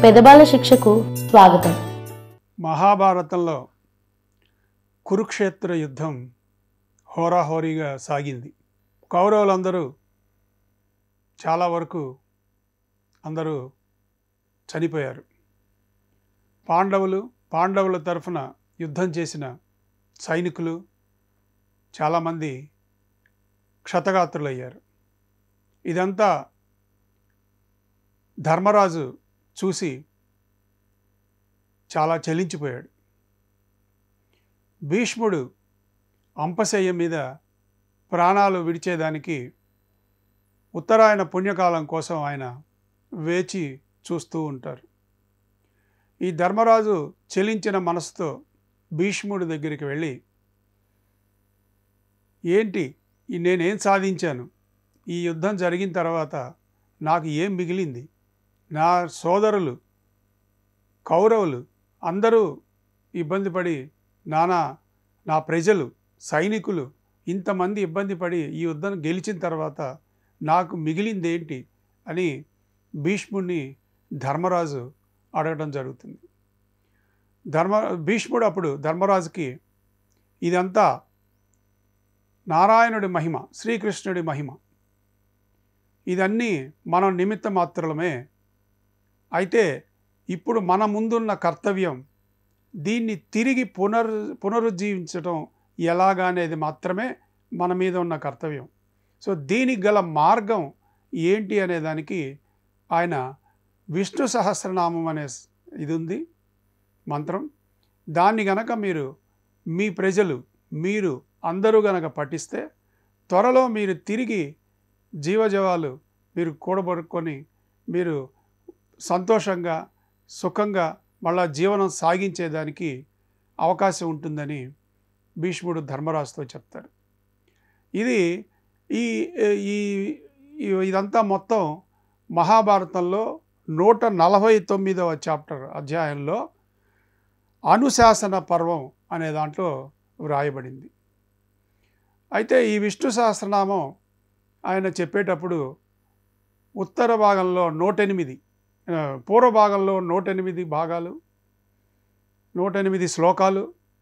పెదబాల శిక్షకు స్వాగతం మహాభారతంలో కురుక్షేత్ర యుద్ధం హోరాహోరీగా సాగింది కౌరవులందరూ చాలా వరకు అందరూ చనిపోయారు పాండవులు పాండవుల తరఫున యుద్ధం చేసిన సైనికులు చాలామంది క్షతగాత్రులయ్యారు ఇదంతా ధర్మరాజు చూసి చాలా చలించిపోయాడు భీష్ముడు అంపశయ్య మీద ప్రాణాలు విడిచేదానికి ఉత్తరాయణ పుణ్యకాలం కోసం ఆయన వేచి చూస్తూ ఉంటారు ఈ ధర్మరాజు చెలించిన మనసుతో భీష్ముడి దగ్గరికి వెళ్ళి ఏంటి ఈ నేనేం సాధించాను ఈ యుద్ధం జరిగిన తర్వాత నాకు ఏం మిగిలింది నా సోదరులు కౌరవులు అందరూ ఇబ్బంది పడి నానా నా ప్రజలు సైనికులు ఇంతమంది ఇబ్బంది పడి ఈ యుద్ధం గెలిచిన తర్వాత నాకు మిగిలింది ఏంటి అని భీష్ముడిని ధర్మరాజు అడగడం జరుగుతుంది ధర్మ భీష్ముడు అప్పుడు ధర్మరాజుకి ఇదంతా నారాయణుడి మహిమ శ్రీకృష్ణుడి మహిమ ఇదన్నీ మనం నిమిత్త మాత్రమే అయితే ఇప్పుడు మన ముందున్న కర్తవ్యం దీన్ని తిరిగి పునర్ పునరుజ్జీవించడం ఎలాగా అనేది మాత్రమే మన మీద ఉన్న కర్తవ్యం సో దీనికి గల మార్గం ఏంటి అనే దానికి ఆయన విష్ణు సహస్రనామం అనే స్- ఇది ఉంది మంత్రం దాన్ని గనక మీరు మీ ప్రజలు మీరు అందరూ గనక పఠిస్తే త్వరలో మీరు తిరిగి జీవజవాలు మీరు కూడబడుకొని మీరు సంతోషంగా సుఖంగా మళ్ళా జీవనం సాగించేదానికి అవకాశం ఉంటుందని భీష్ముడు ధర్మరాజుతో చెప్తారు ఇది ఈ ఈ ఈ- ఇదంతా మొత్తం మహాభారతంలో నూట నలభై తొమ్మిదవ చాప్టర్ అధ్యాయంలో అనుశాసన పర్వం అనే దాంట్లో వ్రాయబడింది అయితే ఈ విష్ణు సహస్రనామం ఆయన చెప్పేటప్పుడు ఉత్తర భాగంలో నూట ఎనిమిది ఆ, పూర్వ భాగంలో నూట ఎనిమిది భాగాలు నూట ఎనిమిది శ్లోకాలు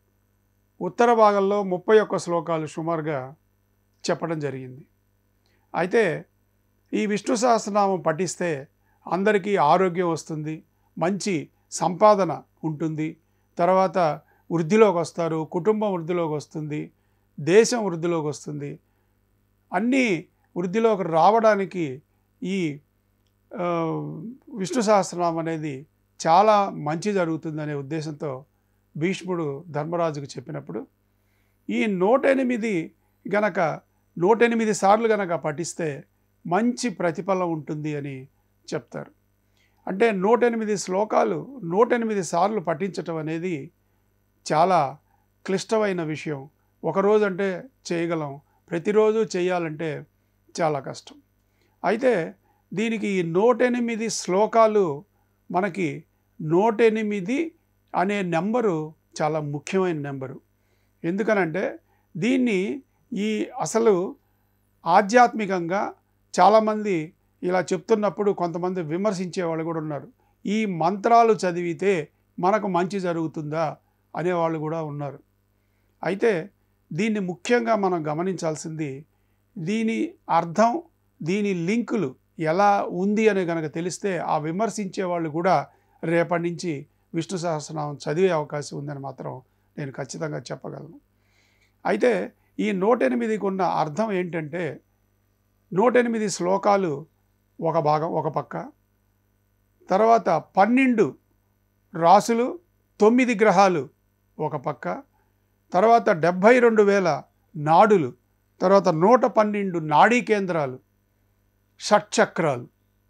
ఉత్తర భాగంలో ముప్పై ఒక్క శ్లోకాలు సుమారుగా చెప్పడం జరిగింది అయితే ఈ విష్ణు సహస్రనామం పఠిస్తే అందరికీ ఆరోగ్యం వస్తుంది మంచి సంపాదన ఉంటుంది తర్వాత వృద్ధిలోకి వస్తారు కుటుంబం వృద్ధిలోకి వస్తుంది దేశం వృద్ధిలోకి వస్తుంది అన్నీ వృద్ధిలోకి రావడానికి ఈ ఆ, విష్ణు సహస్రనామం అనేది చాలా మంచి జరుగుతుందనే ఉద్దేశంతో భీష్ముడు ధర్మరాజుకు చెప్పినప్పుడు ఈ నూట ఎనిమిది గనక నూట ఎనిమిది సార్లు గనక పఠిస్తే మంచి ప్రతిఫలం ఉంటుంది అని చెప్తారు అంటే నూట ఎనిమిది శ్లోకాలు నూట ఎనిమిది సార్లు పఠించటం అనేది చాలా క్లిష్టమైన విషయం ఒకరోజు అంటే చేయగలం ప్రతిరోజు చేయాలంటే చాలా కష్టం అయితే దీనికి ఈ నూట ఎనిమిది శ్లోకాలు మనకి నూట ఎనిమిది అనే నెంబరు చాలా ముఖ్యమైన నెంబరు ఎందుకనంటే దీన్ని ఈ అసలు ఆధ్యాత్మికంగా చాలామంది ఇలా చెప్తున్నప్పుడు కొంతమంది విమర్శించే వాళ్ళు కూడా ఉన్నారు ఈ మంత్రాలు చదివితే మనకు మంచి జరుగుతుందా అనేవాళ్ళు కూడా ఉన్నారు అయితే దీన్ని ముఖ్యంగా మనం గమనించాల్సింది దీని అర్థం దీని లింకులు ఎలా ఉంది అని కనుక తెలిస్తే ఆ విమర్శించే వాళ్ళు కూడా రేపటి నుంచి విష్ణు సహస్రనామం చదివే అవకాశం ఉందని మాత్రం నేను ఖచ్చితంగా చెప్పగలను అయితే ఈ నూట ఎనిమిదికి ఉన్న అర్థం ఏంటంటే నూట ఎనిమిది శ్లోకాలు ఒక భాగం ఒక పక్క తర్వాత పన్నెండు రాసులు తొమ్మిది గ్రహాలు ఒక పక్క తర్వాత డెబ్భై రెండు వేల నాడులు తర్వాత నూట పన్నెండు నాడీ కేంద్రాలు షట్చక్రాలు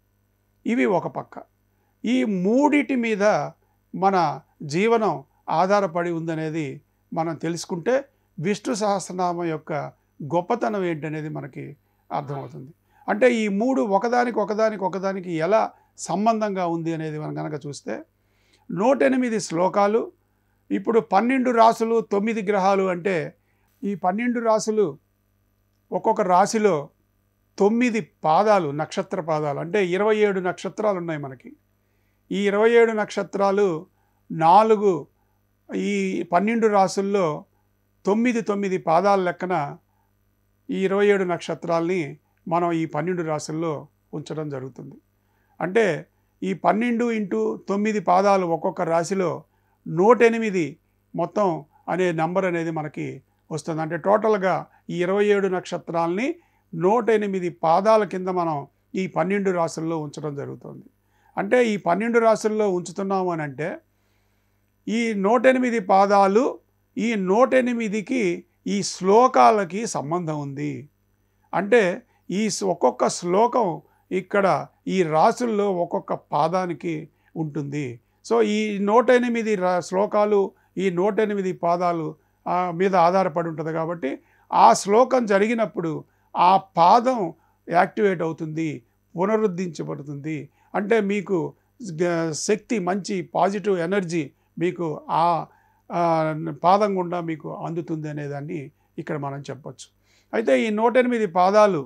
ఇవి ఒక పక్క ఈ మూడిటి మీద మన జీవనం ఆధారపడి ఉందనేది మనం తెలుసుకుంటే విష్ణు సహస్రనామం యొక్క గొప్పతనం ఏంటనేది మనకి అర్థమవుతుంది అంటే ఈ మూడు ఒకదానికి ఒకదానికి ఒకదానికి ఎలా సంబంధంగా ఉంది అనేది మనం కనుక చూస్తే నూట ఎనిమిది శ్లోకాలు ఇప్పుడు పన్నెండు రాసులు తొమ్మిది గ్రహాలు అంటే ఈ పన్నెండు రాసులు ఒక్కొక్క రాశిలో తొమ్మిది పాదాలు నక్షత్ర పాదాలు అంటే ఇరవై ఏడు నక్షత్రాలు ఉన్నాయి మనకి ఈ ఇరవై ఏడు నక్షత్రాలు నాలుగు ఈ పన్నెండు రాసుల్లో తొమ్మిది తొమ్మిది పాదాల లెక్కన ఈ ఇరవై ఏడు నక్షత్రాల్ని మనం ఈ పన్నెండు రాసుల్లో ఉంచడం జరుగుతుంది అంటే ఈ పన్నెండు ఇంటూ తొమ్మిది పాదాలు ఒక్కొక్క రాశిలో నూట ఎనిమిది మొత్తం అనే నంబర్ అనేది మనకి వస్తుంది అంటే టోటల్గా ఈ ఇరవై ఏడు నక్షత్రాలని నూట ఎనిమిది పాదాల కింద మనం ఈ పన్నెండు రాసుల్లో ఉంచడం జరుగుతుంది అంటే ఈ పన్నెండు రాసుల్లో ఉంచుతున్నాము అని అంటే ఈ నూట ఎనిమిది పాదాలు ఈ నూట ఎనిమిదికి ఈ శ్లోకాలకి సంబంధం ఉంది అంటే ఈ స్- ఒక్కొక్క శ్లోకం ఇక్కడ ఈ రాసుల్లో ఒక్కొక్క పాదానికి ఉంటుంది సో ఈ నూట ఎనిమిది రా శ్లోకాలు ఈ నూట ఎనిమిది పాదాలు ఆ, మీద ఆధారపడి ఉంటుంది కాబట్టి ఆ శ్లోకం జరిగినప్పుడు ఆ పాదం యాక్టివేట్ అవుతుంది పునరుద్ధరించబడుతుంది అంటే మీకు గ- శక్తి మంచి పాజిటివ్ ఎనర్జీ మీకు ఆ ఆ, పాదం గుండా మీకు అందుతుంది అనేదాన్ని ఇక్కడ మనం చెప్పొచ్చు అయితే ఈ నూట ఎనిమిది పాదాలు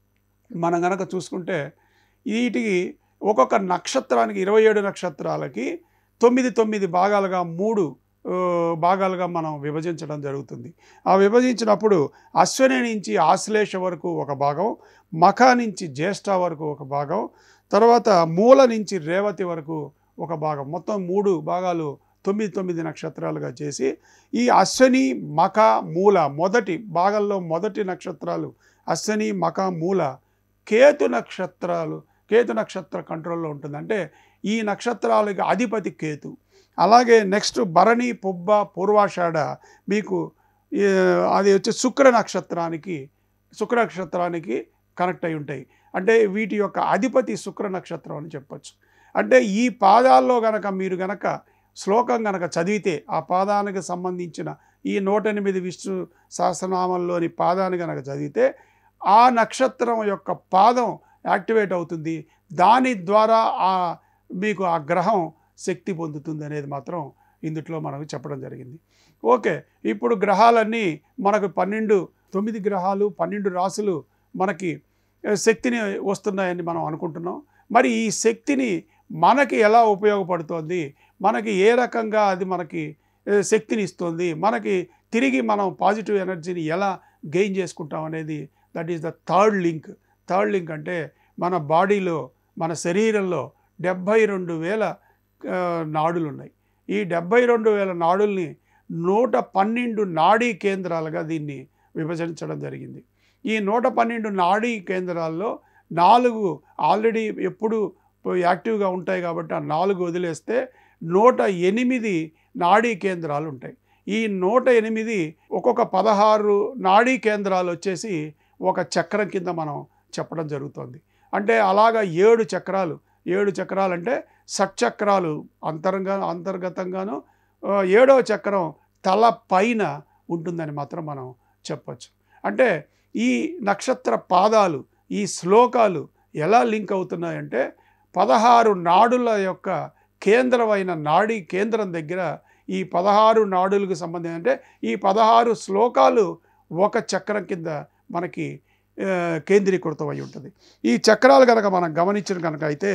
మనం గనక చూసుకుంటే వీటికి ఒక్కొక్క నక్షత్రానికి ఇరవై ఏడు నక్షత్రాలకి తొమ్మిది తొమ్మిది భాగాలుగా మూడు ఆ, భాగాలుగా మనం విభజించడం జరుగుతుంది ఆ విభజించినప్పుడు అశ్విని నుంచి ఆశ్లేష వరకు ఒక భాగం మఖ నుంచి జ్యేష్ఠ వరకు ఒక భాగం తర్వాత మూల నుంచి రేవతి వరకు ఒక భాగం మొత్తం మూడు భాగాలు తొమ్మిది తొమ్మిది నక్షత్రాలుగా చేసి ఈ అశ్విని మఖ మూల మొదటి భాగంలో మొదటి నక్షత్రాలు అశ్విని మఖ మూల కేతు నక్షత్రాలు కేతు నక్షత్ర కంట్రోల్లో ఉంటుంది అంటే ఈ నక్షత్రాలకి అధిపతి కేతు అలాగే నెక్స్ట్ భరణి పుబ్బ పూర్వాషాఢ మీకు ఏ, అది వచ్చి శుక్ర నక్షత్రానికి శుక్ర నక్షత్రానికి కనెక్ట్ అయి ఉంటాయి అంటే వీటి యొక్క అధిపతి శుక్ర నక్షత్రం అని చెప్పొచ్చు అంటే ఈ పాదాల్లో గనక మీరు గనక శ్లోకం గనక చదివితే ఆ పాదానికి సంబంధించిన ఈ నూట ఎనిమిది విష్ణు సహస్రనామంలోని పాదాన్ని గనక చదివితే ఆ నక్షత్రం యొక్క పాదం యాక్టివేట్ అవుతుంది దాని ద్వారా ఆ మీకు ఆ గ్రహం శక్తి పొందుతుంది అనేది మాత్రం ఇందుట్లో మనకు చెప్పడం జరిగింది ఓకే ఇప్పుడు గ్రహాలన్నీ మనకు పన్నెండు తొమ్మిది గ్రహాలు పన్నెండు రాసులు మనకి ఏ, శక్తిని వస్తున్నాయని మనం అనుకుంటున్నాం మరి ఈ శక్తిని మనకి ఎలా ఉపయోగపడుతోంది మనకి ఏ రకంగా అది మనకి ఏ, శక్తిని ఇస్తుంది మనకి తిరిగి మనం పాజిటివ్ ఎనర్జీని ఎలా గెయిన్ చేసుకుంటాం అనేది that is the third link third link అంటే మన బాడీలో మన శరీరంలో డెబ్భై రెండు వేల ఆ, నాడులు ఉన్నాయి ఈ డెబ్భై రెండు వేల నాడుల్ని నూట పన్నెండు నాడీ కేంద్రాలుగా దీన్ని విభజించడం జరిగింది ఈ నూట పన్నెండు నాడీ కేంద్రాల్లో నాలుగు ఆల్రెడీ ఎప్పుడు యాక్టివ్గా ఉంటాయి కాబట్టి ఆ నాలుగు వదిలేస్తే నూట ఎనిమిది నాడీ కేంద్రాలు ఉంటాయి ఈ నూట ఎనిమిది ఒక్కొక్క పదహారు నాడీ కేంద్రాలు వచ్చేసి ఒక చక్రం కింద మనం చెప్పడం జరుగుతుంది అంటే అలాగా ఏడు చక్రాలు ఏడు చక్రాలు అంటే షట్చక్రాలు అంతరంగా అంతర్గతంగాను ఆ, ఏడవ చక్రం తల పైన ఉంటుందని మాత్రం మనం చెప్పచ్చు అంటే ఈ నక్షత్ర పాదాలు ఈ శ్లోకాలు ఎలా లింక్ అవుతున్నాయంటే పదహారు నాడుల యొక్క కేంద్రమైన నాడీ కేంద్రం దగ్గర ఈ పదహారు నాడులకు సంబంధించి అంటే ఈ పదహారు శ్లోకాలు ఒక చక్రం కింద మనకి ఆ, కేంద్రీకృతం అయి ఉంటుంది ఈ చక్రాలు కనుక మనం గమనించిన కనుక అయితే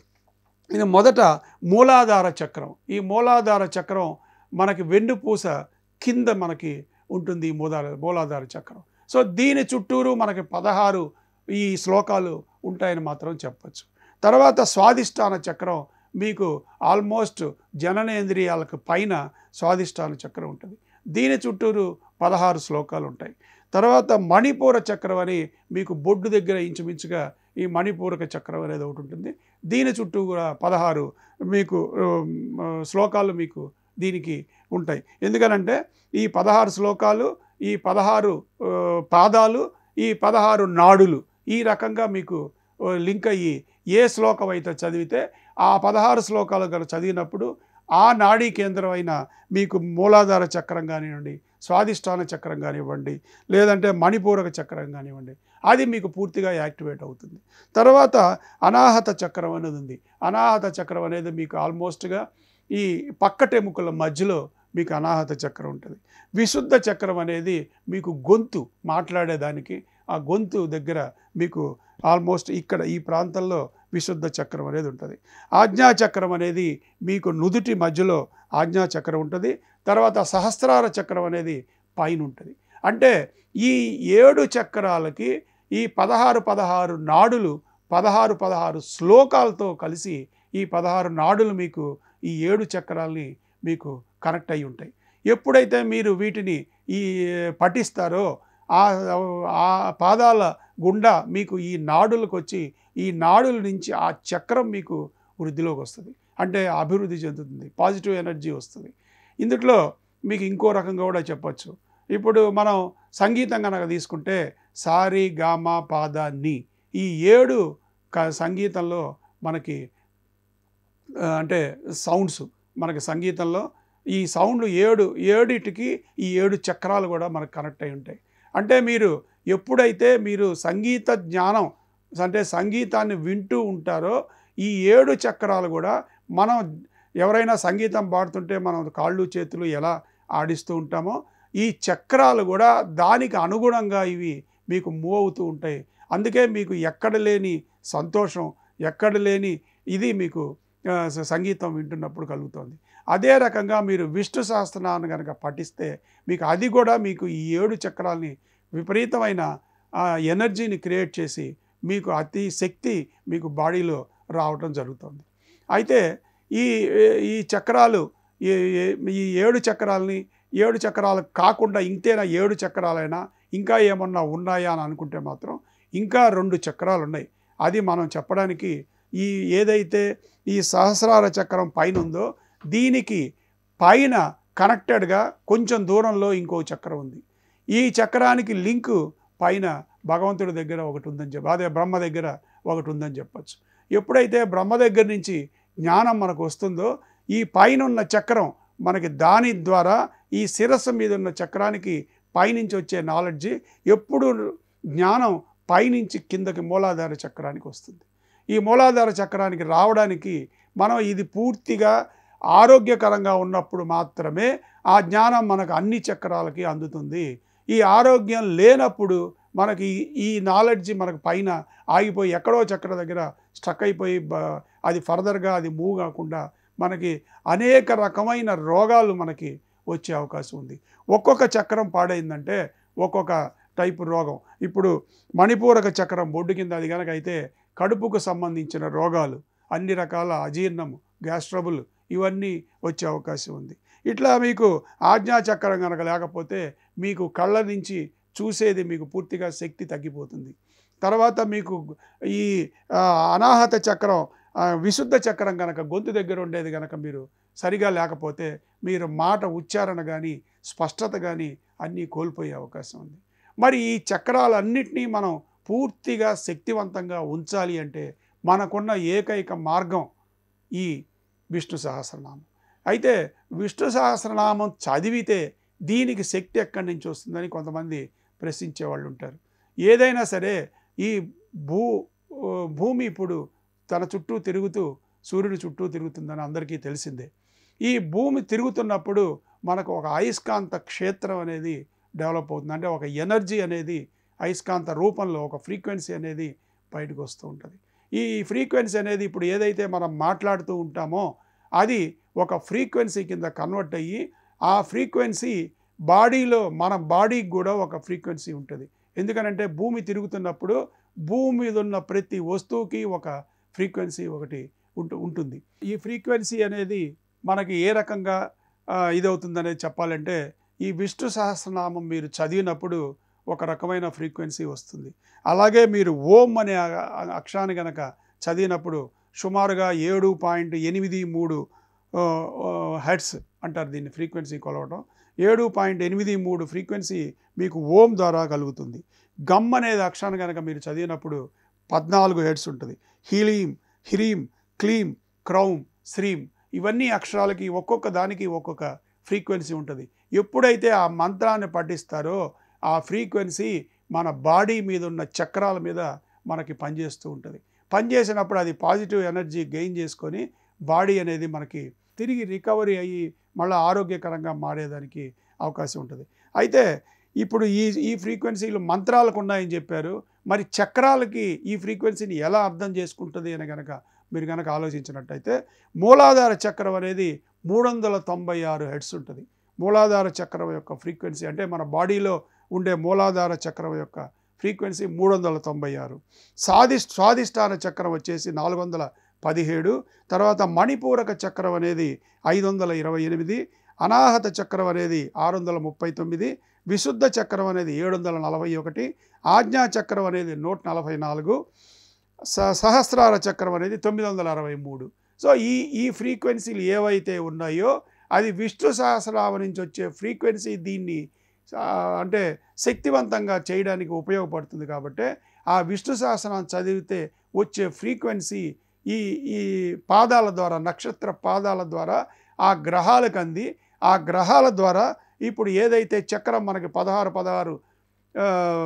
ఇది మొదట మూలాధార చక్రం ఈ మూలాధార చక్రం మనకి వెన్నుపూస కింద మనకి ఉంటుంది ఈ మూలాధార మూలాధార చక్రం సో దీని చుట్టూరు మనకి పదహారు ఈ శ్లోకాలు ఉంటాయని మాత్రం చెప్పచ్చు తర్వాత స్వాదిష్టాన చక్రం మీకు ఆల్మోస్ట్ జననేంద్రియాలకు పైన స్వాదిష్టాన చక్రం ఉంటుంది దీని చుట్టూరు పదహారు శ్లోకాలు ఉంటాయి తర్వాత మణిపూర చక్రం అని మీకు బొడ్డు దగ్గర ఇంచుమించుగా ఈ మణిపూరక చక్రం అనేది ఒకటి ఉంటుంది దీని చుట్టూ కూడా పదహారు మీకు ఉమ్, శ్లోకాలు మీకు దీనికి ఉంటాయి ఎందుకనంటే ఈ పదహారు శ్లోకాలు ఈ పదహారు ఆ, పాదాలు ఈ పదహారు నాడులు ఈ రకంగా మీకు ఆ, లింక్ అయ్యి ఏ శ్లోకం అయితే చదివితే ఆ పదహారు శ్లోకాలు కనుక చదివినప్పుడు ఆ నాడీ కేంద్రం అయిన మీకు మూలాధార చక్రం కానివ్వండి స్వాదిష్టాన చక్రం కానివ్వండి లేదంటే మణిపూరక చక్రం కానివ్వండి అది మీకు పూర్తిగా యాక్టివేట్ అవుతుంది తర్వాత అనాహత చక్రం అనేది ఉంది అనాహత చక్రం అనేది మీకు ఆల్మోస్ట్గా ఈ పక్కటెముకల మధ్యలో మీకు అనాహత చక్రం ఉంటుంది విశుద్ధ చక్రం అనేది మీకు గొంతు మాట్లాడేదానికి ఆ గొంతు దగ్గర మీకు ఆల్మోస్ట్ ఇక్కడ ఈ ప్రాంతంలో విశుద్ధ చక్రం అనేది ఉంటుంది ఆజ్ఞా చక్రం అనేది మీకు నుదుటి మధ్యలో ఆజ్ఞా చక్రం ఉంటుంది తర్వాత సహస్రార చక్రం అనేది పైన ఉంటుంది అంటే ఈ ఏడు చక్రాలకి ఈ పదహారు పదహారు నాడులు పదహారు పదహారు శ్లోకాలతో కలిసి ఈ పదహారు నాడులు మీకు ఈ ఏడు చక్రాల్ని మీకు కనెక్ట్ అయి ఉంటాయి ఎప్పుడైతే మీరు వీటిని ఈ పఠిస్తారో ఆ ఆ పాదాల గుండా మీకు ఈ నాడులకు వచ్చి ఈ నాడుల నుంచి ఆ చక్రం మీకు వృద్ధిలోకి వస్తుంది అంటే అభివృద్ధి చెందుతుంది పాజిటివ్ ఎనర్జీ వస్తుంది ఇందులో మీకు ఇంకో రకంగా కూడా చెప్పొచ్చు ఇప్పుడు మనం సంగీతం కనుక తీసుకుంటే సారి గామ పాద ని ఈ ఏడు క సంగీతంలో మనకి ఆ, అంటే సౌండ్స్ మనకి సంగీతంలో ఈ సౌండ్లు ఏడు ఏడిటికి ఈ ఏడు చక్రాలు కూడా మనకు కనెక్ట్ అయి ఉంటాయి అంటే మీరు ఎప్పుడైతే మీరు సంగీత జ్ఞానం అంటే సంగీతాన్ని వింటూ ఉంటారో ఈ ఏడు చక్రాలు కూడా మనం ఎవరైనా సంగీతం పాడుతుంటే మనం కాళ్ళు చేతులు ఎలా ఆడిస్తూ ఉంటామో ఈ చక్రాలు కూడా దానికి అనుగుణంగా ఇవి మీకు మూవ్ అవుతూ ఉంటాయి అందుకే మీకు ఎక్కడ లేని సంతోషం ఎక్కడ లేని ఇది మీకు ఆ, స- సంగీతం వింటున్నప్పుడు కలుగుతుంది అదే రకంగా మీరు విష్ణు సహస్రనాన్ని కనుక పఠిస్తే మీకు అది కూడా మీకు ఈ ఏడు చక్రాల్ని విపరీతమైన ఆ, ఎనర్జీని క్రియేట్ చేసి మీకు అతి శక్తి మీకు బాడీలో రావటం జరుగుతుంది అయితే ఈ ఈ చక్రాలు ఈ ఈ ఏడు చక్రాలని ఏడు చక్రాలు కాకుండా ఇంతేనా ఏడు చక్రాలైనా ఇంకా ఏమన్నా ఉన్నాయా అని అనుకుంటే మాత్రం ఇంకా రెండు చక్రాలు ఉన్నాయి అది మనం చెప్పడానికి ఈ ఏదైతే ఈ సహస్రార చక్రం పైన ఉందో దీనికి పైన కనెక్టెడ్గా కొంచెం దూరంలో ఇంకో చక్రం ఉంది ఈ చక్రానికి లింకు పైన భగవంతుడి దగ్గర ఒకటి ఉందని చెప్పి అదే బ్రహ్మ దగ్గర ఒకటి ఉందని చెప్పచ్చు ఎప్పుడైతే బ్రహ్మ దగ్గర నుంచి జ్ఞానం మనకు వస్తుందో ఈ పైన ఉన్న చక్రం మనకి దాని ద్వారా ఈ శిరస్సు మీద ఉన్న చక్రానికి పైనుంచి వచ్చే నాలెడ్జి ఎప్పుడు జ్ఞానం పైనుంచి కిందకి మూలాధార చక్రానికి వస్తుంది ఈ మూలాధార చక్రానికి రావడానికి మనం ఇది పూర్తిగా ఆరోగ్యకరంగా ఉన్నప్పుడు మాత్రమే ఆ జ్ఞానం మనకు అన్ని చక్రాలకి అందుతుంది ఈ ఆరోగ్యం లేనప్పుడు మనకి ఈ- ఈ నాలెడ్జ్ మనకు పైన ఆగిపోయి ఎక్కడో చక్ర దగ్గర స్ట్రక్ అయిపోయి బ- అది ఫర్దర్గా అది మూవ్ కాకుండా మనకి అనేక రకమైన రోగాలు మనకి వచ్చే అవకాశం ఉంది ఒక్కొక్క చక్రం పాడైందంటే ఒక్కొక్క టైపు రోగం ఇప్పుడు మణిపూరక చక్రం బొడ్డు కింద అది కనుక అయితే కడుపుకు సంబంధించిన రోగాలు అన్ని రకాల అజీర్ణము గ్యాస్ ట్రబుల్ ఇవన్నీ వచ్చే అవకాశం ఉంది ఇట్లా మీకు ఆజ్ఞా చక్రం కనుక లేకపోతే మీకు కళ్ళ నుంచి చూసేది మీకు పూర్తిగా శక్తి తగ్గిపోతుంది తర్వాత మీకు ఈ ఆ, అనాహత చక్రం ఆ, విశుద్ధ చక్రం కనుక గొంతు దగ్గర ఉండేది కనుక మీరు సరిగా లేకపోతే మీరు మాట ఉచ్చారణ కానీ స్పష్టత కానీ అన్నీ కోల్పోయే అవకాశం ఉంది మరి ఈ చక్రాలన్నింటినీ మనం పూర్తిగా శక్తివంతంగా ఉంచాలి అంటే మనకున్న ఏకైక మార్గం ఈ విష్ణు సహస్రనామం అయితే విష్ణు సహస్రనామం చదివితే దీనికి శక్తి ఎక్కడి నుంచి వస్తుందని కొంతమంది ప్రశ్నించే వాళ్ళు ఉంటారు ఏదైనా సరే ఈ భూ భూమి ఇప్పుడు తన చుట్టూ తిరుగుతూ సూర్యుడి చుట్టూ తిరుగుతుందని అందరికీ తెలిసిందే ఈ భూమి తిరుగుతున్నప్పుడు మనకు ఒక అయస్కాంత క్షేత్రం అనేది డెవలప్ అవుతుంది అంటే ఒక ఎనర్జీ అనేది అయస్కాంత రూపంలో ఒక ఫ్రీక్వెన్సీ అనేది బయటకు వస్తూ ఉంటుంది ఈ ఫ్రీక్వెన్సీ అనేది ఇప్పుడు ఏదైతే మనం మాట్లాడుతూ ఉంటామో అది ఒక ఫ్రీక్వెన్సీ కింద కన్వర్ట్ అయ్యి ఆ ఫ్రీక్వెన్సీ బాడీలో మన బాడీకి కూడా ఒక ఫ్రీక్వెన్సీ ఉంటుంది ఎందుకనంటే భూమి తిరుగుతున్నప్పుడు భూమి మీద ఉన్న ప్రతి వస్తువుకి ఒక ఫ్రీక్వెన్సీ ఒకటి ఉంటు ఉంటుంది ఈ ఫ్రీక్వెన్సీ అనేది మనకి ఏ రకంగా ఆ, ఇదవుతుందనేది చెప్పాలంటే ఈ విష్ణు సహస్రనామం మీరు చదివినప్పుడు ఒక రకమైన ఫ్రీక్వెన్సీ వస్తుంది అలాగే మీరు ఓం అనే అ- అ- అక్షరాన్ని కనుక చదివినప్పుడు సుమారుగా ఏడు పాయింట్ ఎనిమిది మూడు హెడ్స్ అంటారు దీన్ని ఫ్రీక్వెన్సీ కొలవటం ఏడు పాయింట్ ఎనిమిది మూడు ఫ్రీక్వెన్సీ మీకు ఓం ద్వారా కలుగుతుంది గమ్ అనేది అక్షరాన్ని కనుక మీరు చదివినప్పుడు పద్నాలుగు హెడ్స్ ఉంటుంది హీలీం హిరీం క్లీం క్రౌమ్ శ్రీం ఇవన్నీ అక్షరాలకి ఒక్కొక్క దానికి ఒక్కొక్క ఫ్రీక్వెన్సీ ఉంటుంది ఎప్పుడైతే ఆ మంత్రాన్ని పఠిస్తారో ఆ ఫ్రీక్వెన్సీ మన బాడీ మీద ఉన్న చక్రాల మీద మనకి పనిచేస్తూ ఉంటుంది పనిచేసినప్పుడు అది పాజిటివ్ ఎనర్జీ గెయిన్ చేసుకొని బాడీ అనేది మనకి తిరిగి రికవరీ అయ్యి మళ్ళీ ఆరోగ్యకరంగా మారేదానికి అవకాశం ఉంటుంది అయితే ఇప్పుడు ఈ ఈ ఫ్రీక్వెన్సీలు మంత్రాలకు ఉన్నాయని చెప్పారు మరి చక్రాలకి ఈ ఫ్రీక్వెన్సీని ఎలా అర్థం చేసుకుంటుంది అని కనుక మీరు కనుక ఆలోచించినట్టయితే మూలాధార చక్రం అనేది మూడు వందల తొంభై ఆరు హెడ్స్ ఉంటుంది మూలాధార చక్రం యొక్క ఫ్రీక్వెన్సీ అంటే మన బాడీలో ఉండే మూలాధార చక్రం యొక్క ఫ్రీక్వెన్సీ మూడు వందల తొంభై ఆరు సాధి స్వాధిష్టాన చక్రం వచ్చేసి నాలుగు వందల పదిహేడు తర్వాత మణిపూరక చక్రం అనేది ఐదు వందల ఇరవై ఎనిమిది అనాహత చక్రం అనేది ఆరు వందల ముప్పై తొమ్మిది విశుద్ధ చక్రం అనేది ఏడు వందల నలభై ఒకటి ఆజ్ఞా చక్రం అనేది నూట నలభై నాలుగు స సహస్రార చక్రం అనేది తొమ్మిది వందల అరవై మూడు సో ఈ ఈ ఫ్రీక్వెన్సీలు ఏవైతే ఉన్నాయో అది విష్ణు సహస్రనామం నుంచి వచ్చే ఫ్రీక్వెన్సీ దీన్ని ఆ, అంటే శక్తివంతంగా చేయడానికి ఉపయోగపడుతుంది కాబట్టి ఆ విష్ణు సహస్రనామం చదివితే వచ్చే ఫ్రీక్వెన్సీ ఈ ఈ పాదాల ద్వారా నక్షత్ర పాదాల ద్వారా ఆ గ్రహాలకు అంది ఆ గ్రహాల ద్వారా ఇప్పుడు ఏదైతే చక్రం మనకి పదహారు పదహారు ఆ,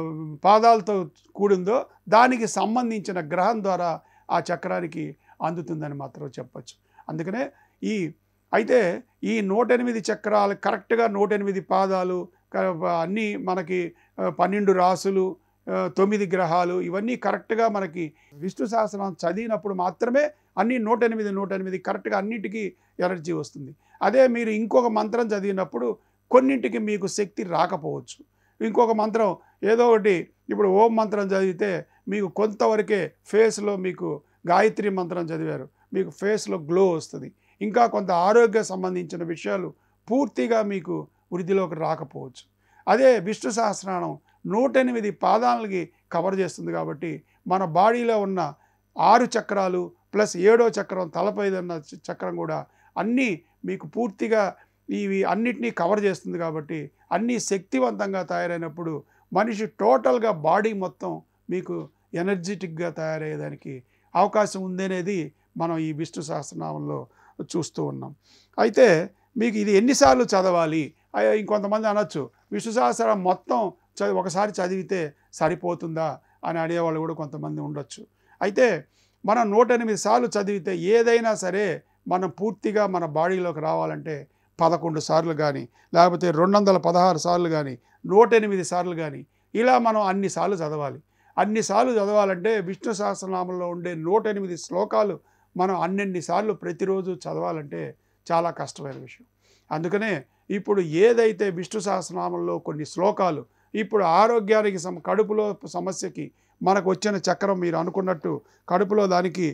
పాదాలతో కూడిందో దానికి సంబంధించిన గ్రహం ద్వారా ఆ చక్రానికి అందుతుందని మాత్రం చెప్పచ్చు అందుకనే ఈ అయితే ఈ నూట ఎనిమిది చక్రాలు కరెక్ట్గా నూట ఎనిమిది పాదాలు క- అన్నీ మనకి ఆ, పన్నెండు రాసులు ఆ, తొమ్మిది గ్రహాలు ఇవన్నీ కరెక్ట్గా మనకి విష్ణు సహస్రనామం చదివినప్పుడు మాత్రమే అన్ని నూట ఎనిమిది నూట ఎనిమిది కరెక్ట్గా అన్నిటికీ ఎనర్జీ వస్తుంది అదే మీరు ఇంకొక మంత్రం చదివినప్పుడు కొన్నింటికి మీకు శక్తి రాకపోవచ్చు ఇంకొక మంత్రం ఏదో ఒకటి ఇప్పుడు ఓం మంత్రం చదివితే మీకు కొంతవరకే ఫేస్లో మీకు గాయత్రి మంత్రం చదివారు మీకు ఫేస్లో గ్లో వస్తుంది ఇంకా కొంత ఆరోగ్య సంబంధించిన విషయాలు పూర్తిగా మీకు వృద్ధిలోకి రాకపోవచ్చు అదే విష్ణు సహస్రనామం నూట ఎనిమిది పాదాలకి కవర్ చేస్తుంది కాబట్టి మన బాడీలో ఉన్న ఆరు చక్రాలు ప్లస్ ఏడో చక్రం తలపైదన్న చ- చక్రం కూడా అన్నీ మీకు పూర్తిగా ఇవి అన్నిటినీ కవర్ చేస్తుంది కాబట్టి అన్నీ శక్తివంతంగా తయారైనప్పుడు మనిషి టోటల్గా బాడీ మొత్తం మీకు ఎనర్జెటిక్గా తయారయ్యేదానికి అవకాశం ఉందనేది మనం ఈ విష్ణు సహస్రనామంలో చూస్తూ ఉన్నాం అయితే మీకు ఇది ఎన్నిసార్లు చదవాలి అయ్యో, ఇంకొంతమంది అనొచ్చు విష్ణు సహస్రం మొత్తం చదివి ఒకసారి చదివితే సరిపోతుందా అని అడిగేవాళ్ళు కూడా కొంతమంది ఉండొచ్చు అయితే మనం నూట ఎనిమిది సార్లు చదివితే ఏదైనా సరే మనం పూర్తిగా మన బాడీలోకి రావాలంటే పదకొండు సార్లు కానీ లేకపోతే రెండు వందల పదహారు సార్లు కానీ నూట ఎనిమిది సార్లు కానీ ఇలా మనం అన్ని సార్లు చదవాలి అన్ని సార్లు చదవాలంటే విష్ణు సహస్రనామంలో ఉండే నూట ఎనిమిది శ్లోకాలు మనం అన్నెన్ని సార్లు ప్రతిరోజు చదవాలంటే చాలా కష్టమైన విషయం అందుకనే ఇప్పుడు ఏదైతే విష్ణు సహస్రనామంలో కొన్ని శ్లోకాలు ఇప్పుడు ఆరోగ్యానికి సమ కడుపులో సమస్యకి మనకు వచ్చిన చక్రం మీరు అనుకున్నట్టు కడుపులో దానికి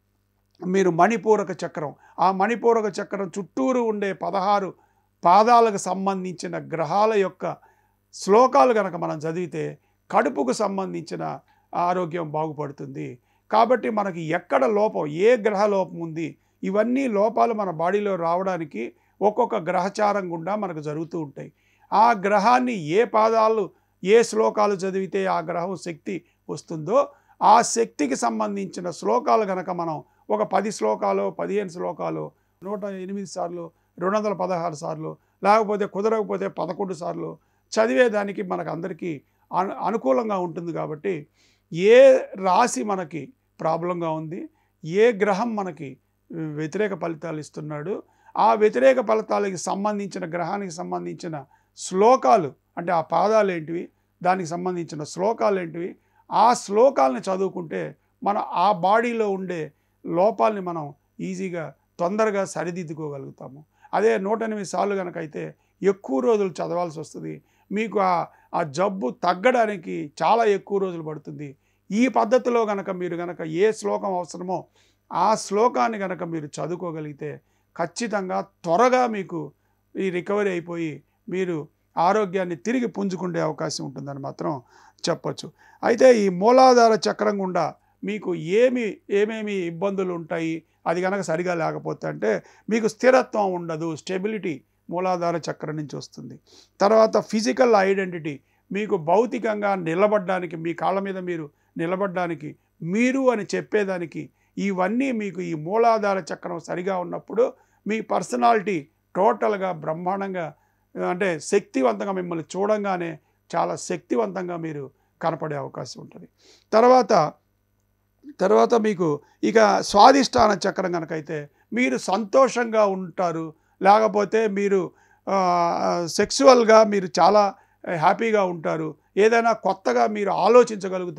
మీరు మణిపూరక చక్రం ఆ మణిపూరక చక్రం చుట్టూరు ఉండే పదహారు పాదాలకు సంబంధించిన గ్రహాల యొక్క శ్లోకాలు కనుక మనం చదివితే కడుపుకు సంబంధించిన ఆరోగ్యం బాగుపడుతుంది కాబట్టి మనకి ఎక్కడ లోపం ఏ గ్రహ లోపం ఉంది ఇవన్నీ లోపాలు మన బాడీలో రావడానికి ఒక్కొక్క గ్రహచారం గుండా మనకు జరుగుతూ ఉంటాయి ఆ గ్రహాన్ని ఏ పాదాలు ఏ శ్లోకాలు చదివితే ఆ గ్రహం శక్తి వస్తుందో ఆ శక్తికి సంబంధించిన శ్లోకాలు కనుక మనం ఒక పది శ్లోకాలు పదిహేను శ్లోకాలు నూట ఎనిమిది సార్లు రెండు వందల పదహారు సార్లు లేకపోతే కుదరకపోతే పదకొండు సార్లు చదివేదానికి మనకు అందరికీ అను అనుకూలంగా ఉంటుంది కాబట్టి ఏ రాశి మనకి ప్రాబ్లంగా ఉంది ఏ గ్రహం మనకి వ్యతిరేక ఫలితాలు ఇస్తున్నాడు ఆ వ్యతిరేక ఫలితాలకి సంబంధించిన గ్రహానికి సంబంధించిన శ్లోకాలు అంటే ఆ పాదాలు ఏంటివి దానికి సంబంధించిన శ్లోకాలు ఏంటివి ఆ శ్లోకాలని చదువుకుంటే మన ఆ బాడీలో ఉండే లోపాలని మనం ఈజీగా తొందరగా సరిదిద్దుకోగలుగుతాము అదే నూట ఎనిమిది సార్లు కనుక అయితే ఎక్కువ రోజులు చదవాల్సి వస్తుంది మీకు ఆ ఆ జబ్బు తగ్గడానికి చాలా ఎక్కువ రోజులు పడుతుంది ఈ పద్ధతిలో కనుక మీరు కనుక ఏ శ్లోకం అవసరమో ఆ శ్లోకాన్ని కనుక మీరు చదువుకోగలిగితే ఖచ్చితంగా త్వరగా మీకు ఈ రికవరీ అయిపోయి మీరు ఆరోగ్యాన్ని తిరిగి పుంజుకునే అవకాశం ఉంటుందని మాత్రం చెప్పొచ్చు అయితే ఈ మూలాధార చక్రం గుండా మీకు ఏమి ఏమేమి ఇబ్బందులు ఉంటాయి అది కనుక సరిగా లేకపోతే అంటే మీకు స్థిరత్వం ఉండదు స్టెబిలిటీ మూలాధార చక్రం నుంచి వస్తుంది తర్వాత ఫిజికల్ ఐడెంటిటీ మీకు భౌతికంగా నిలబడడానికి మీ కాళ్ళ మీద మీరు నిలబడడానికి మీరు అని చెప్పేదానికి ఇవన్నీ మీకు ఈ మూలాధార చక్రం సరిగా ఉన్నప్పుడు మీ పర్సనాలిటీ టోటల్గా బ్రహ్మాండంగా అంటే శక్తివంతంగా మిమ్మల్ని చూడంగానే చాలా శక్తివంతంగా మీరు కనపడే అవకాశం ఉంటుంది తర్వాత తర్వాత మీకు ఇక స్వాదిష్టాన చక్రం కనుకైతే మీరు సంతోషంగా ఉంటారు లేకపోతే మీరు సెక్సువల్గా మీరు చాలా హ్యాపీగా ఉంటారు ఏదైనా కొత్తగా మీరు ఆలోచించగలుగుతారు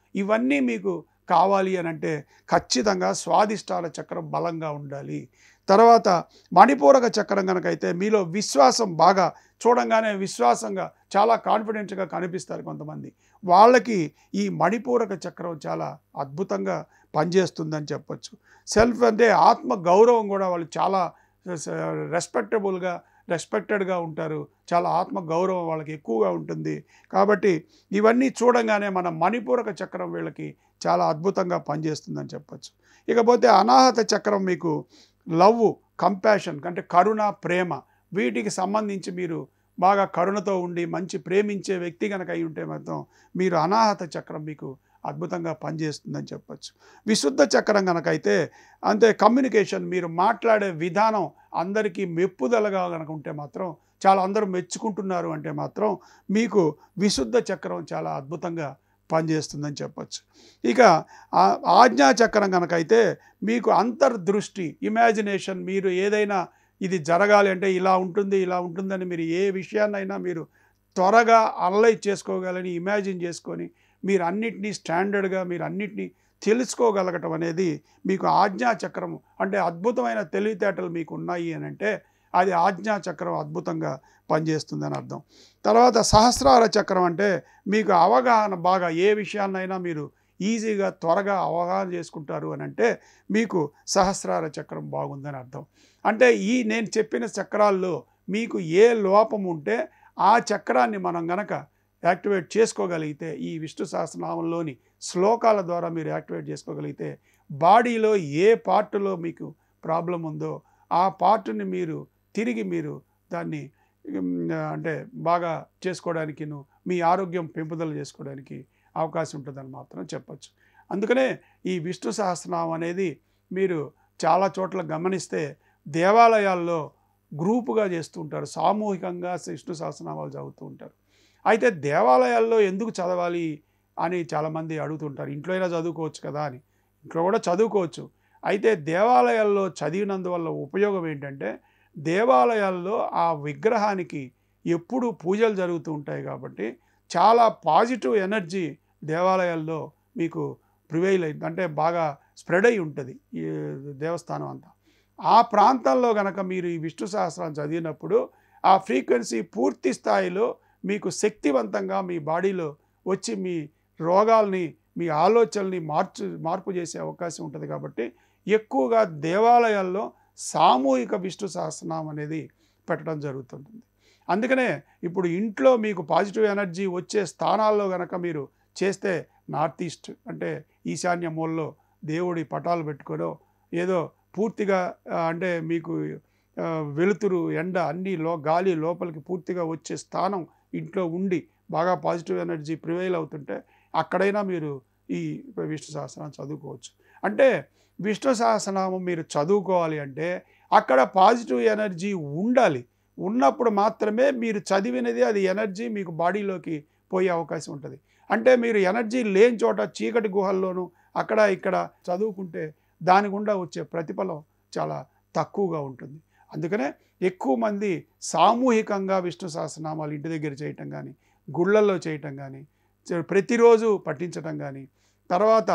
ఇవన్నీ మీకు కావాలి అని అంటే ఖచ్చితంగా స్వాదిష్టాల చక్రం బలంగా ఉండాలి తర్వాత మణిపూరక చక్రం కనుకైతే మీలో విశ్వాసం బాగా చూడంగానే విశ్వాసంగా చాలా కాన్ఫిడెంట్గా కనిపిస్తారు కొంతమంది వాళ్ళకి ఈ మణిపూరక చక్రం చాలా అద్భుతంగా పనిచేస్తుందని చెప్పొచ్చు సెల్ఫ్ అంటే ఆత్మ గౌరవం కూడా వాళ్ళు చాలా రెస్పెక్టబుల్గా రెస్పెక్టెడ్గా ఉంటారు చాలా ఆత్మ గౌరవం వాళ్ళకి ఎక్కువగా ఉంటుంది కాబట్టి ఇవన్నీ చూడంగానే మన మణిపూరక చక్రం వీళ్ళకి చాలా అద్భుతంగా పనిచేస్తుందని చెప్పొచ్చు ఇకపోతే అనాహత చక్రం మీకు లవ్ కంపాషన్ అంటే కరుణ ప్రేమ వీటికి సంబంధించి మీరు బాగా కరుణతో ఉండి మంచి ప్రేమించే వ్యక్తి కనుక అయి ఉంటే మాత్రం మీరు అనాహత చక్రం మీకు అద్భుతంగా పనిచేస్తుందని చెప్పొచ్చు విశుద్ధ చక్రం కనుక అయితే అంతే కమ్యూనికేషన్ మీరు మాట్లాడే విధానం అందరికీ మెప్పుదలగా కనుక ఉంటే మాత్రం చాలా అందరూ మెచ్చుకుంటున్నారు అంటే మాత్రం మీకు విశుద్ధ చక్రం చాలా అద్భుతంగా పనిచేస్తుందని చెప్పొచ్చు ఇక ఆ- ఆజ్ఞా చక్రం కనుక అయితే మీకు అంతర్దృష్టి ఇమాజినేషన్ మీరు ఏదైనా ఇది జరగాలి అంటే ఇలా ఉంటుంది ఇలా ఉంటుందని మీరు ఏ విషయాన్నైనా మీరు త్వరగా అనలైజ్ చేసుకోగలని ఇమాజిన్ చేసుకొని మీరు అన్నిటినీ స్టాండర్డ్గా మీరు అన్నిటినీ తెలుసుకోగలగటం అనేది మీకు ఆజ్ఞా చక్రం అంటే అద్భుతమైన తెలివితేటలు మీకు ఉన్నాయి అని అంటే అది ఆజ్ఞా చక్రం అద్భుతంగా పనిచేస్తుందని అర్థం తర్వాత సహస్రార చక్రం అంటే మీకు అవగాహన బాగా ఏ విషయాన్నైనా మీరు ఈజీగా త్వరగా అవగాహన చేసుకుంటారు అని అంటే మీకు సహస్రార చక్రం బాగుందని అర్థం అంటే ఈ నేను చెప్పిన చక్రాల్లో మీకు ఏ లోపం ఉంటే ఆ చక్రాన్ని మనం గనక యాక్టివేట్ చేసుకోగలిగితే ఈ విష్ణు సహస్రనామంలోని శ్లోకాల ద్వారా మీరు యాక్టివేట్ చేసుకోగలిగితే బాడీలో ఏ పార్టులో మీకు ప్రాబ్లం ఉందో ఆ పార్టుని మీరు తిరిగి మీరు దాన్ని ఉమ్, అంటే బాగా చేసుకోవడానికి మీ ఆరోగ్యం పెంపుదల చేసుకోవడానికి అవకాశం ఉంటుందని మాత్రం చెప్పచ్చు అందుకనే ఈ విష్ణు సహస్రనామం అనేది మీరు చాలా చోట్ల గమనిస్తే దేవాలయాల్లో గ్రూపుగా చేస్తూ ఉంటారు సామూహికంగా విష్ణు సహస్రనామాలు చదువుతూ ఉంటారు అయితే దేవాలయాల్లో ఎందుకు చదవాలి అని చాలామంది అడుగుతుంటారు ఇంట్లో అయినా చదువుకోవచ్చు కదా అని ఇంట్లో కూడా చదువుకోవచ్చు అయితే దేవాలయాల్లో చదివినందువల్ల ఉపయోగం ఏంటంటే దేవాలయాల్లో ఆ విగ్రహానికి ఎప్పుడు పూజలు జరుగుతూ ఉంటాయి కాబట్టి చాలా పాజిటివ్ ఎనర్జీ దేవాలయాల్లో మీకు ప్రివైల్ అయింది అంటే బాగా స్ప్రెడ్ అయి ఉంటుంది ఈ దేవస్థానం అంతా ఆ ప్రాంతంలో గనక మీరు ఈ విష్ణు సహస్రాన్ని చదివినప్పుడు ఆ ఫ్రీక్వెన్సీ పూర్తి స్థాయిలో మీకు శక్తివంతంగా మీ బాడీలో వచ్చి మీ రోగాల్ని మీ ఆలోచనల్ని మార్చు మార్పు చేసే అవకాశం ఉంటుంది కాబట్టి ఎక్కువగా దేవాలయాల్లో సామూహిక విష్ణు సహస్రనామం అనేది పెట్టడం జరుగుతుంటుంది అందుకనే ఇప్పుడు ఇంట్లో మీకు పాజిటివ్ ఎనర్జీ వచ్చే స్థానాల్లో గనక మీరు చేస్తే నార్త్ ఈస్ట్ అంటే ఈశాన్య మూలలో దేవుడి పటాలు పెట్టుకోనో ఏదో పూర్తిగా ఆ, అంటే మీకు ఆ, వెలుతురు ఎండ అన్ని లో గాలి లోపలికి పూర్తిగా వచ్చే స్థానం ఇంట్లో ఉండి బాగా పాజిటివ్ ఎనర్జీ ప్రివైల్ అవుతుంటే అక్కడైనా మీరు ఈ విష్ణు సహస్రనామం చదువుకోవచ్చు అంటే విష్ణు సహస్రనామం మీరు చదువుకోవాలి అంటే అక్కడ పాజిటివ్ ఎనర్జీ ఉండాలి ఉన్నప్పుడు మాత్రమే మీరు చదివినది అది ఎనర్జీ మీకు బాడీలోకి పోయే అవకాశం ఉంటుంది అంటే మీరు ఎనర్జీ లేని చోట చీకటి గుహల్లోనూ అక్కడ ఇక్కడ చదువుకుంటే దాని గుండా వచ్చే ప్రతిఫలం చాలా తక్కువగా ఉంటుంది అందుకనే ఎక్కువ మంది సామూహికంగా విష్ణు సహస్రనామాలు ఇంటి దగ్గర చేయటం కానీ గుళ్ళల్లో చేయటం కానీ చ- ప్రతిరోజు పఠించటం కానీ తర్వాత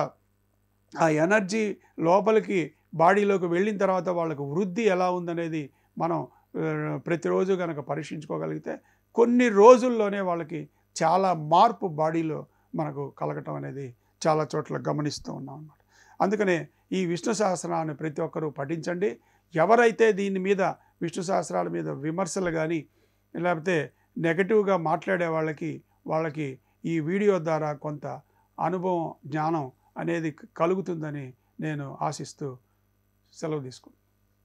ఆ ఎనర్జీ లోపలికి బాడీలోకి వెళ్ళిన తర్వాత వాళ్ళకు వృద్ధి ఎలా ఉందనేది మనం ఆ, ప్రతిరోజు కనుక పరీక్షించుకోగలిగితే కొన్ని రోజుల్లోనే వాళ్ళకి చాలా మార్పు బాడీలో మనకు కలగటం అనేది చాలా చోట్ల గమనిస్తూ ఉన్నాం అన్నమాట అందుకనే ఈ విష్ణు సహస్రాన్ని ప్రతి ఒక్కరూ పఠించండి ఎవరైతే దీని మీద విష్ణు సహస్రాల మీద విమర్శలు కానీ లేకపోతే నెగటివ్గా మాట్లాడే వాళ్ళకి వాళ్ళకి ఈ వీడియో ద్వారా కొంత అనుభవం జ్ఞానం అనేది కలుగుతుందని నేను ఆశిస్తూ సెలవు తీసుకుంటాను